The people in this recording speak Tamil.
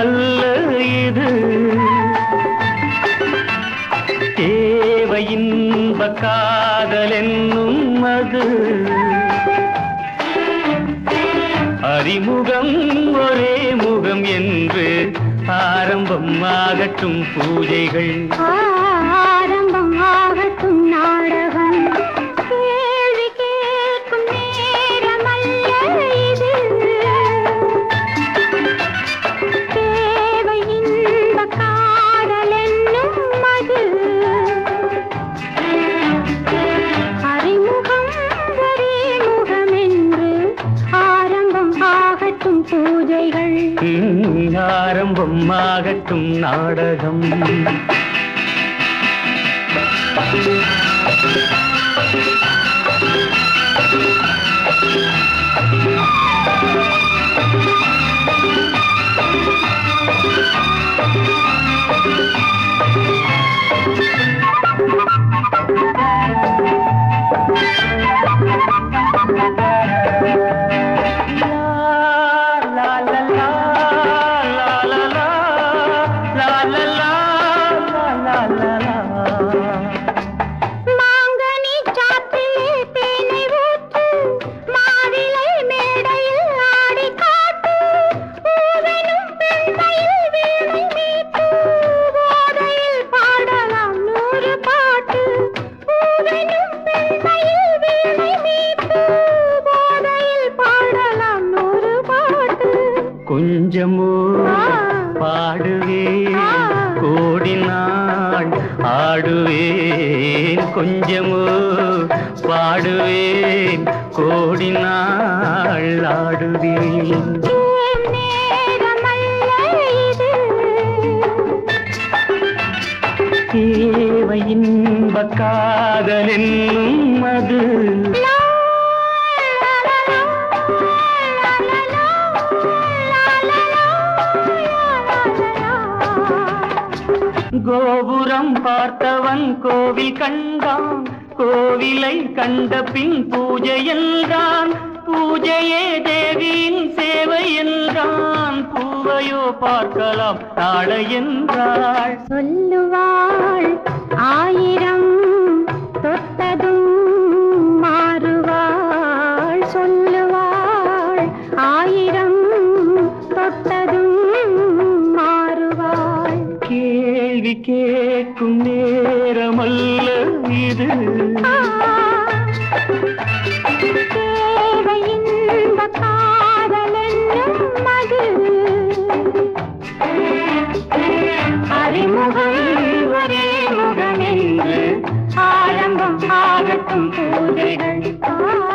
நேரமல்ல இது தேவை இன்ப காதல் என்னும் அது அறிமுகம் ஒரே முகம் என்று ஆரம்பம் ஆகட்டும் பூஜைகள் ஆரம்பம் ஆகட்டும் நாடகம் கேள்வி கேட்கும் நேரமல்ல இது தேவை இன்ப காதல் என்னும் அது அறிமுகம் ஒரே முகம் என்று ஆரம்பம் ஆகட்டும் பூஜைகள் ம், ஆரம்பம் ஆகட்டும் நாடகம் மாங்கனி சாற்றிலே தேனை ஊற்று மாவிலை மேடையில் ஆடி காட்டு பூவெனும் பெண்மையில் வீணை மீட்டு போதையில் பாடலாம் நூறு பாட்டு பூவெனும் பெண்மையில் வீணை மீட்டு போதையில் பாடலாம் நூறு பாட்டு கொஞ்சமோ ஆ. பாடுவேன் ஆ. கோடி நாள் ஆடுவேன் கொஞ்சமோ பாடுவேன் கோடி நாள் ஆடுவேன் ஏன் நேரமல்ல இது தேவை இன்ப காதல் என்னும் அது லா, லா, லா, லா, லா, லா, லா, லா, லா, லா, லா. கோபுரம் பார்த்தவன் கோவில் கண்டான் கோவிலை கண்ட பின் பூஜை என்றான் பூஜையே தேவியின் சேவை என்றான் பூவையோ பார்க்கலாம் நாளை என்றாள் சொல்லுவாள் ஆயிரம் தொட்டதும் மாறுவாள் சொல்லுவாள் ஆயிரம் தொட்டதும் மாறுவாள் கேள்வி கேட்கும் நேரமல்ல இது ஆ, தேவை இன்ப காதல் என்னும் அது அறிமுகம் ஒரே முகம் என்று ஆரம்பம் ஆகட்டும் பூஜைகள் ஆ